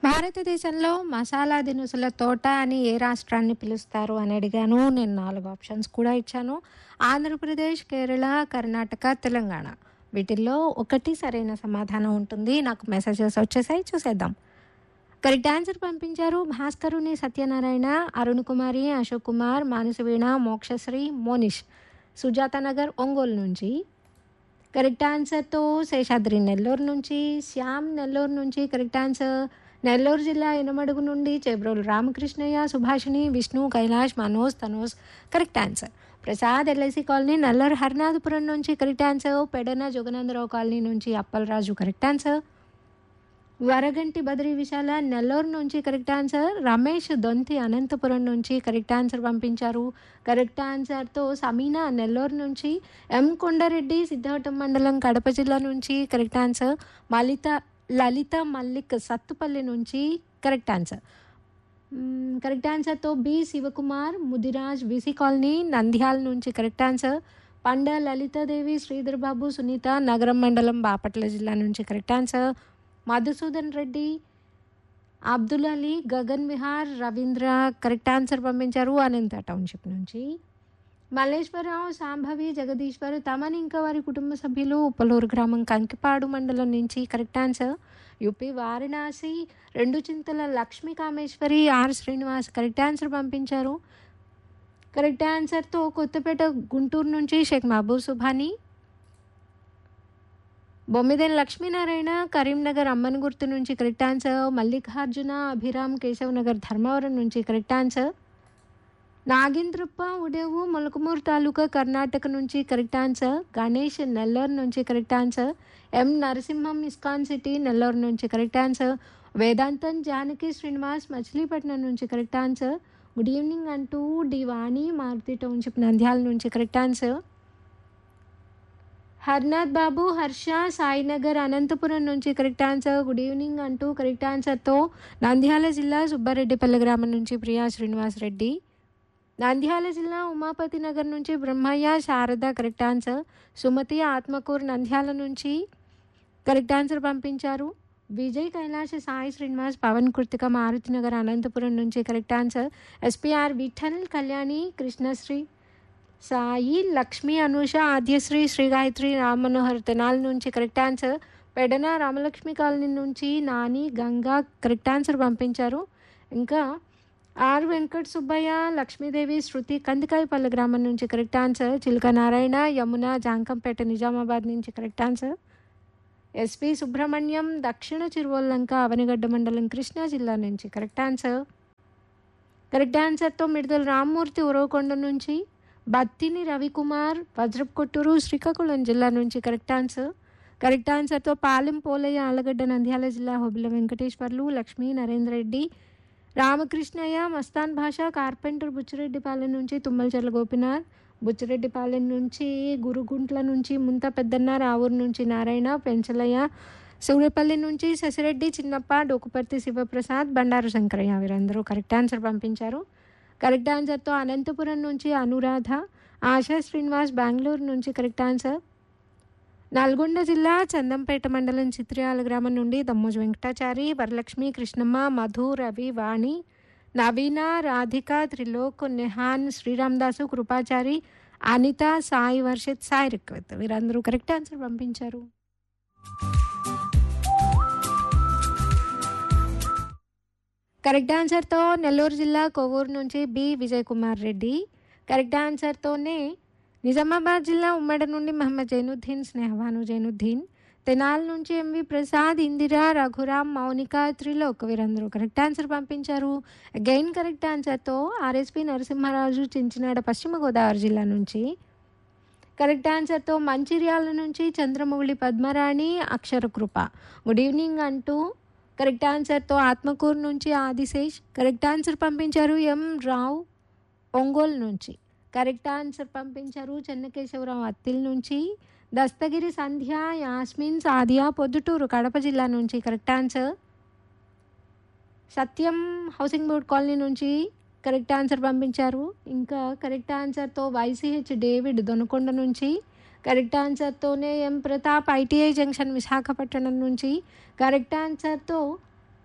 భారతదేశంలో మసాలా దినుసుల తోట అని ఏ రాష్ట్రాన్ని పిలుస్తారు అని అడిగాను నేను నాలుగు ఆప్షన్స్ కూడా ఇచ్చాను ఆంధ్రప్రదేశ్ కేరళ కర్ణాటక తెలంగాణ వీటిల్లో ఒకటి సరైన సమాధానం ఉంటుంది నాకు మెసేజెస్ వచ్చేసాయి చూసేద్దాం కరెక్ట్ ఆన్సర్ పంపించారు భాస్కరుని సత్యనారాయణ అరుణ్ కుమారి అశోక్ కుమార్ మానసవీణ మోక్షశ్రీ మోనిష్ సుజాత నగర్ ఒంగోలు నుంచి కరెక్ట్ ఆన్సర్తో శేషాద్రి నెల్లూరు నుంచి శ్యామ్ నెల్లూరు నుంచి కరెక్ట్ ఆన్సర్ నెల్లూరు జిల్లా ఇనమడుగు నుండి Chebrolu Ramakrishnaiah Subhashini Vishnu Kailash Manoj Tanoj correct answer Prasad LIC colony Nallur Harinathapuram నుంచి correct answer Pedana Jaganandarao colony నుంచి అప్పలరాజు కరెక్ట్ ఆన్సర్ వరగంటి బద్రి విశాల నెల్లూరు నుంచి కరెక్ట్ ఆన్సర్ రమేష్ దొంతి అనంతపురం నుంచి కరెక్ట్ ఆన్సర్ పంపించారు కరెక్ట్ ఆన్సర్తో సమీనా నెల్లూరు నుంచి ఎం కొండారెడ్డి సిద్ధావటం మండలం కడప జిల్లా నుంచి కరెక్ట్ ఆన్సర్ మలిత లలిత మల్లిక్ సత్తుపల్లి నుంచి కరెక్ట్ ఆన్సర్ మ్మ్, కరెక్ట్ ఆన్సర్తో B Shivakumar Mudiraj BC colony Nandyal నుంచి కరెక్ట్ ఆన్సర్ పండ లలితాదేవి శ్రీధర్ బాబు సునీత నగరం మండలం బాపట్ల జిల్లా నుంచి correct answer Madhusudan Reddy Abdul Ali Gagan Vihar Ravindra correct answer పంపించారు అనంత టౌన్షిప్ నుంచి మల్లేశ్వరరావు సాంభవి జగదీశ్వర్ తమని ఇంకా వారి కుటుంబ సభ్యులు ఉప్పలూరు గ్రామం కంకిపాడు మండలం నుంచి కరెక్ట్ ఆన్సర్ యూపీ వారణాసి రెండు Chintala Lakshmi Kameswari R Srinivas correct answer పంపించారు కరెక్ట్ ఆన్సర్తో కొత్తపేట గుంటూరు నుంచి షేక్ మహబూబ్ సుభానీ బొమ్మిదేని లక్ష్మీనారాయణ కరీంనగర్ అమ్మన్ గుర్తు నుంచి కరెక్ట్ ఆన్సర్ మల్లికార్జున అభిరామ్ కేశవ్ నగర్ ధర్మవరం నుంచి కరెక్ట్ ఆన్సర్ నాగేంద్రప్ప ఉడేవు మొలకమూరు తాలూకా కర్ణాటక నుంచి కరెక్ట్ ఆన్సర్ గణేష్ నెల్లూరు నుంచి correct answer M Narasimham ISKCON city Nellore నుంచి కరెక్ట్ ఆన్సర్ వేదాంతం జానకి శ్రీనివాస్ మచిలీపట్నం నుంచి కరెక్ట్ ఆన్సర్ గుడ్ ఈవినింగ్ అంటూ డి వాణి మారుతి టౌన్షిప్ నంద్యాల నుంచి కరెక్ట్ ఆన్సర్ హర్నాథ్ బాబు హర్ష సాయినగర్ అనంతపురం నుంచి కరెక్ట్ ఆన్సర్ గుడ్ ఈవినింగ్ అంటూ కరెక్ట్ ఆన్సర్తో నంద్యాల జిల్లా సుబ్బారెడ్డిపల్లి గ్రామం నుంచి ప్రియా శ్రీనివాస్ రెడ్డి నంద్యాల జిల్లా ఉమాపతి నగర్ నుంచి బ్రహ్మయ్య శారద కరెక్ట్ ఆన్సర్ సుమతి ఆత్మకూరు నంద్యాల నుంచి కరెక్ట్ ఆన్సర్ పంపించారు విజయ్ కైలాష్ సాయి శ్రీనివాస్ పవన్ కృతిక మారుతి నగర్ అనంతపురం నుంచి correct answer SPR Vittal Kalyani Krishnasri Sai Lakshmi Anusha Aadyasri Sri Gayatri Ram Manohar Tenali నుంచి correct answer Pedana Ramalakshmi colony నుంచి నాని గంగా కరెక్ట్ ఆన్సర్ పంపించారు ఇంకా ఆర్ వెంకట్ సుబ్బయ్య లక్ష్మీదేవి శృతి కందికాయపల్లి గ్రామం నుంచి కరెక్ట్ ఆన్సర్ చిలుక నారాయణ యమున జాంకంపేట నిజామాబాద్ నుంచి కరెక్ట్ ఆన్సర్ ఎస్పి సుబ్రహ్మణ్యం దక్షిణ చిరువల్లంక అవనిగడ్డ మండలం కృష్ణా జిల్లా నుంచి కరెక్ట్ ఆన్సర్ కరెక్ట్ ఆన్సర్తో మిడతల రామ్మూర్తి ఉరవకొండ నుంచి బత్తిని రవికుమార్ వజ్రపు కొట్టూరు శ్రీకాకుళం జిల్లా నుంచి కరెక్ట్ ఆన్సర్ కరెక్ట్ ఆన్సర్తో పాలెం పోలయ్య ఆలగడ్డ నంద్యాల జిల్లా హొబిల వెంకటేశ్వర్లు లక్ష్మీ నరేంద్ర రెడ్డి రామకృష్ణయ్య మస్తాన్ భాష కార్పెంటర్ బుచ్చిరెడ్డిపాలెం నుంచి తుమ్మలచెర్ల గోపినాథ్ బుచ్చిరెడ్డిపాలెం నుంచి గురుగుంట్ల నుంచి ముంత పెద్దన్న రావూరు నుంచి నారాయణ పెంచలయ్య సూర్యపల్లి నుంచి శశిరెడ్డి చిన్నప్ప డోకుపర్తి శివప్రసాద్ బండారు శంకరయ్య వీరందరూ కరెక్ట్ ఆన్సర్ పంపించారు కరెక్ట్ ఆన్సర్తో అనంతపురం నుంచి అనురాధ ఆశా శ్రీనివాస్ బెంగళూరు నుంచి కరెక్ట్ ఆన్సర్ నల్గొండ జిల్లా చందంపేట మండలం చిత్రియాల గ్రామం నుండి దమ్మోజు వెంకటాచారి వరలక్ష్మి కృష్ణమ్మ మధు రవి వాణి నవీన రాధిక త్రిలోక్ నెహాన్ శ్రీరామదాసు కృపాచారి అనిత సాయి వర్షిత్ సాయి రిక్వత్ వీరందరూ కరెక్ట్ ఆన్సర్ పంపించారు కరెక్ట్ ఆన్సర్తో నెల్లూరు జిల్లా కొవ్వూరు నుంచి బి విజయ్ కుమార్ రెడ్డి కరెక్ట్ ఆన్సర్తోనే నిజామాబాద్ జిల్లా ఉమ్మడి నుండి మహమ్మద్ జైనుద్దీన్ స్నేహవాను జైనుద్దీన్ తెనాల్ నుంచి ఎంవి ప్రసాద్ ఇందిరా రఘురామ్ మౌనిక త్రిలోక్ వీరందరూ కరెక్ట్ ఆన్సర్ పంపించారు అగైన్ కరెక్ట్ ఆన్సర్తో ఆర్ఎస్పి నరసింహరాజు చించినాడ పశ్చిమ గోదావరి జిల్లా నుంచి కరెక్ట్ ఆన్సర్తో మంచిర్యాల నుంచి చంద్రమౌళి పద్మరాణి అక్షర కృప గుడ్ ఈవినింగ్ అంటూ కరెక్ట్ ఆన్సర్తో ఆత్మకూరు నుంచి ఆదిశేష్ కరెక్ట్ ఆన్సర్ పంపించారు ఎం రావు ఒంగోలు నుంచి కరెక్ట్ ఆన్సర్ పంపించారు చెన్నకేశవరావు అత్తిల్ నుంచి దస్తగిరి సంధ్య యాస్మిన్ సాదియా పొద్దుటూరు కడప జిల్లా నుంచి correct answer Satyam housing board colony నుంచి కరెక్ట్ ఆన్సర్ పంపించారు ఇంకా కరెక్ట్ ఆన్సర్తో వైసీహెచ్ డేవిడ్ దొనకొండ నుంచి కరెక్ట్ ఆన్సర్తోనే M Pratap ITI junction Visakhapatnam నుంచి కరెక్ట్ ఆన్సర్తో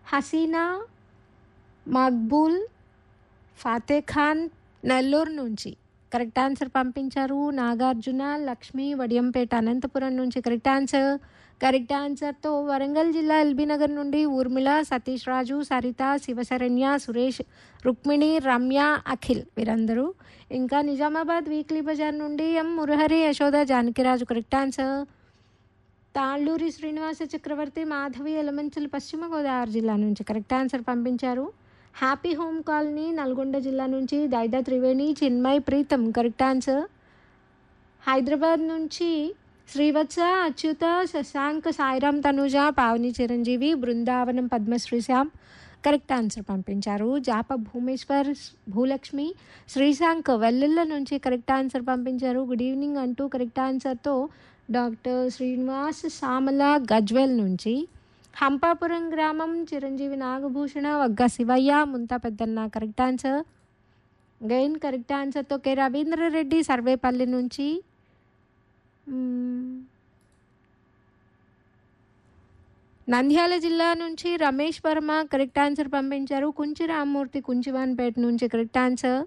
హసీనా మక్బూల్ ఫాతే ఖాన్ నెల్లూరు నుంచి కరెక్ట్ ఆన్సర్ పంపించారు నాగార్జున లక్ష్మి వడియంపేట అనంతపురం నుంచి కరెక్ట్ ఆన్సర్ కరెక్ట్ ఆన్సర్తో వరంగల్ జిల్లా ఎల్బీ నగర్ నుండి ఊర్మిళ సతీష్ రాజు సరిత శివశరణ్య సురేష్ రుక్మిణి రమ్య అఖిల్ వీరందరూ ఇంకా నిజామాబాద్ వీక్లీ బజార్ నుండి M Murahari Yashoda Janakiraju correct answer Talluri Srinivasa Chakravarthi Madhavi Yelamanchili Paschima Godavari జిల్లా నుంచి కరెక్ట్ ఆన్సర్ పంపించారు హ్యాపీ హోమ్ కాలనీ నల్గొండ జిల్లా నుంచి దైదా త్రివేణి చిన్మయ్ ప్రీతం కరెక్ట్ ఆన్సర్ హైదరాబాద్ నుంచి శ్రీవత్స అచ్యుత శశాంక్ సాయిరామ్ తనుజ పావని చిరంజీవి బృందావనం పద్మశ్రీ శ్యామ్ కరెక్ట్ ఆన్సర్ పంపించారు జాప భూమేశ్వర్ భూలక్ష్మి శ్రీశాంక్ వెల్లుల్ల నుంచి కరెక్ట్ ఆన్సర్ పంపించారు గుడ్ ఈవినింగ్ అంటూ కరెక్ట్ ఆన్సర్తో డాక్టర్ శ్రీనివాస్ సామల గజ్వెల్ నుంచి హంపాపురం గ్రామం Chiranjeevi Nagabhushana Vagga Shivayya Munta Peddanna correct answer again correct ఆన్సర్తో కె రవీంద్రరెడ్డి సర్వేపల్లి నుంచి మ్మ్. నంద్యాల జిల్లా నుంచి రమేష్ వర్మ కరెక్ట్ ఆన్సర్ పంపించారు కుంచి రామ్మూర్తి కుంచివాన్పేట నుంచి కరెక్ట్ ఆన్సర్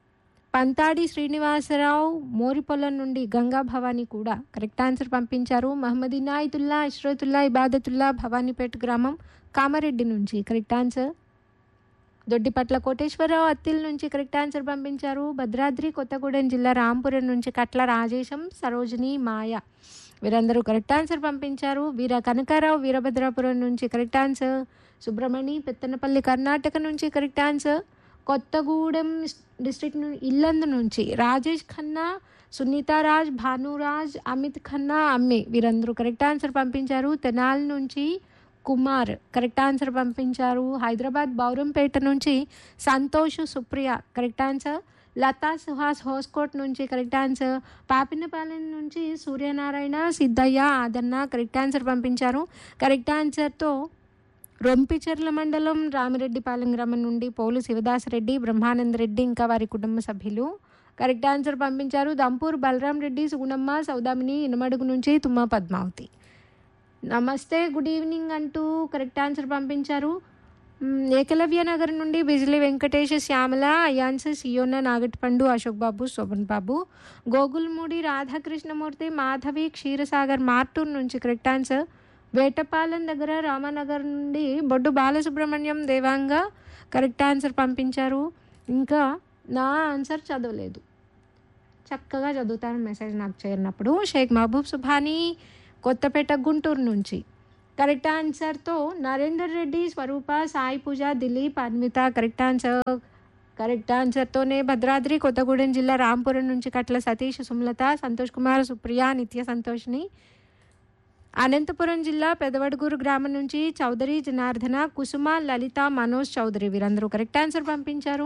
పంతాడి శ్రీనివాసరావు మోరిపొలం నుండి గంగా భవానీ కూడా కరెక్ట్ ఆన్సర్ పంపించారు మహమ్మద్ ఇనాయతుల్లా ఇష్రతుల్లా ఇబాదతుల్లా భవానీపేట గ్రామం కామారెడ్డి నుంచి కరెక్ట్ ఆన్సర్ దొడ్డిపట్ల కోటేశ్వరరావు అత్తిల్ నుంచి కరెక్ట్ ఆన్సర్ పంపించారు భద్రాద్రి కొత్తగూడెం జిల్లా రాంపురం నుంచి కట్ల రాజేశం సరోజిని మాయ వీరందరూ కరెక్ట్ ఆన్సర్ పంపించారు వీర కనకారావు వీరభద్రాపురం నుంచి కరెక్ట్ ఆన్సర్ సుబ్రమణి పెత్తనపల్లి కర్ణాటక నుంచి కరెక్ట్ ఆన్సర్ కొత్తగూడెం డిస్ట్రిక్ట్ ను ఇల్లందు నుంచి రాజేష్ ఖన్నా సునీతారాజ్ భానురాజ్ అమిత్ ఖన్నా అమ్మి వీరందరూ కరెక్ట్ ఆన్సర్ పంపించారు తెనాల్ నుంచి కుమార్ కరెక్ట్ ఆన్సర్ పంపించారు హైదరాబాద్ బౌరంపేట నుంచి సంతోష్ సుప్రియ కరెక్ట్ ఆన్సర్ లతా సుహాస్ హోస్కోట్ నుంచి కరెక్ట్ ఆన్సర్ పాపినపాలెం నుంచి సూర్యనారాయణ సిద్ధయ్య ఆదన్న కరెక్ట్ ఆన్సర్ పంపించారు కరెక్ట్ ఆన్సర్తో రొంపిచెర్ల మండలం రామిరెడ్డిపాలెం గ్రామం నుండి పోలు శివదాసరెడ్డి బ్రహ్మానంద రెడ్డి ఇంకా వారి కుటుంబ సభ్యులు కరెక్ట్ ఆన్సర్ పంపించారు దంపూర్ బలరాం రెడ్డి సుగుణమ్మ సౌదామిని ఇనమడుగు నుంచి తుమ్మ పద్మావతి నమస్తే గుడ్ ఈవినింగ్ అంటూ కరెక్ట్ ఆన్సర్ పంపించారు మ్, ఏకలవ్య నగర్ నుండి బిజిలి వెంకటేష్ శ్యామల అయాన్స్ సియోన నాగటిపండు అశోక్ బాబు శోభన్ బాబు గోగుల్మూడి రాధాకృష్ణమూర్తి మాధవి క్షీరసాగర్ మార్టూర్ నుంచి కరెక్ట్ ఆన్సర్ వేటపాలెం దగ్గర రామనగర్ నుండి బొడ్డు బాలసుబ్రహ్మణ్యం దేవాంగ కరెక్ట్ ఆన్సర్ పంపించారు ఇంకా నా ఆన్సర్ చదవలేదు చక్కగా చదువుతాను మెసేజ్ నాకు చేరినప్పుడు షేక్ మహబూబ్ సుభానీ కొత్తపేట గుంటూరు నుంచి కరెక్ట్ ఆన్సర్తో Narender Reddy Swaroopa Sai Pooja Dileep Anvitha correct answer correct ఆన్సర్తోనే భద్రాద్రి కొత్తగూడెం జిల్లా రాంపురం నుంచి కట్ల సతీష్ సుమలత సంతోష్ కుమార్ సుప్రియ నిత్య సంతోష్ని అనంతపురం జిల్లా పెదవడుగూరు గ్రామం నుంచి చౌదరి జనార్దన కుసుమ లలిత మనోజ్ చౌదరి వీరందరూ కరెక్ట్ ఆన్సర్ పంపించారు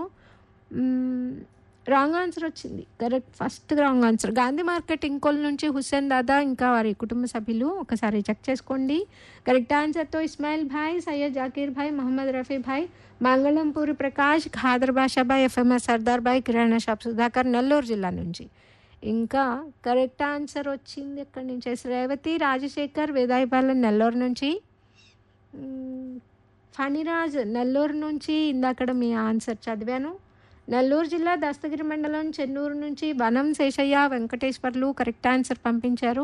రాంగ్ ఆన్సర్ వచ్చింది correct first wrong answer Gandhi market Inkol నుంచి హుస్సేన్ దాదా ఇంకా వారి కుటుంబ సభ్యులు ఒకసారి చెక్ చేసుకోండి కరెక్ట్ ఆన్సర్తో ఇస్మాయిల్ భాయ్ సయ్యద్ జాకీర్ భాయ్ మహమ్మద్ రఫీ భాయ్ మంగళంపూరి ప్రకాష్ ఖాదర్ బాషాబాయ్ ఎఫ్ఎంఎస్ సర్దార్ భాయ్ కిరాణా షాప్ సుధాకర్ నెల్లూరు జిల్లా నుంచి ఇంకా కరెక్ట్ ఆన్సర్ వచ్చింది ఎక్కడి నుంచి రేవతి రాజశేఖర్ వేదాయపాలెం నెల్లూరు నుంచి మ్, ఫణిరాజ్ నెల్లూరు నుంచి ఇందాకడ మీ ఆన్సర్ చదివాను నెల్లూరు జిల్లా దస్తగిరి మండలం చెన్నూరు నుంచి వనం శేషయ్య వెంకటేశ్వర్లు కరెక్ట్ ఆన్సర్ పంపించారు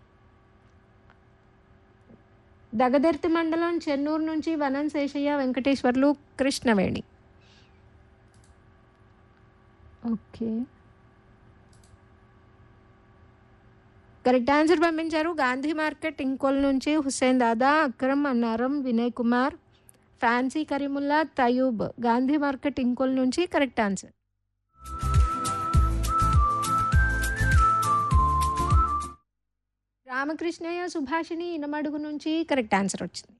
దగదర్తి మండలం చెన్నూరు నుంచి Vanam Seshaiah Venkateswarlu Krishnaveni okay correct answer పంపించారు గాంధీ మార్కెట్ ఇంకోల్ నుంచి హుస్సేన్ దాదా అక్రమ్ అన్నారం వినయ్ కుమార్ ఫ్యాన్సీ కరీముల్లా తయూబ్ గాంధీ మార్కెట్ ఇంకోల్ నుంచి కరెక్ట్ ఆన్సర్ రామకృష్ణయ్య సుభాషిణి ఇనమడుగు నుంచి కరెక్ట్ ఆన్సర్ వచ్చింది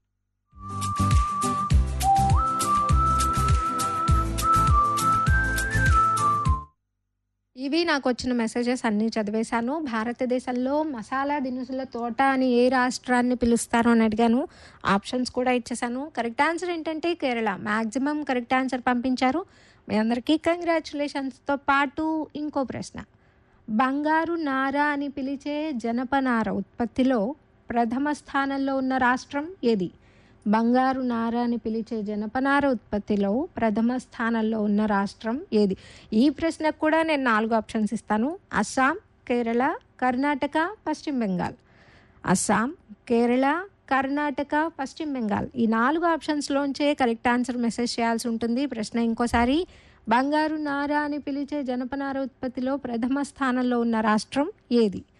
ఇవి నాకు వచ్చిన మెసేజెస్ అన్నీ చదివేశాను భారతదేశంలో మసాలా దినుసుల తోట అని ఏ రాష్ట్రాన్ని పిలుస్తారో అని అడిగాను ఆప్షన్స్ కూడా ఇచ్చేసాను కరెక్ట్ ఆన్సర్ ఏంటంటే కేరళ మ్యాక్సిమం కరెక్ట్ ఆన్సర్ పంపించారు మీ అందరికీ కంగ్రాచులేషన్స్తో పాటు ఇంకో ప్రశ్న బంగారు నార అని పిలిచే జనపనార ఉత్పత్తిలో ప్రథమ స్థానంలో ఉన్న రాష్ట్రం ఏది బంగారు నార అని పిలిచే జనపనార ఉత్పత్తిలో ప్రథమ స్థానంలో ఉన్న రాష్ట్రం ఏది ఈ ప్రశ్నకు కూడా నేను నాలుగు ఆప్షన్స్ ఇస్తాను అస్సాం కేరళ కర్ణాటక పశ్చిమ బెంగాల్ అస్సాం కేరళ కర్ణాటక పశ్చిమ బెంగాల్ ఈ నాలుగు ఆప్షన్స్లోంచే కరెక్ట్ ఆన్సర్ మెసేజ్ చేయాల్సి ఉంటుంది ప్రశ్న ఇంకోసారి బంగారు నార అని పిలిచే జనపనార ఉత్పత్తిలో ప్రథమ స్థానంలో ఉన్న రాష్ట్రం ఏది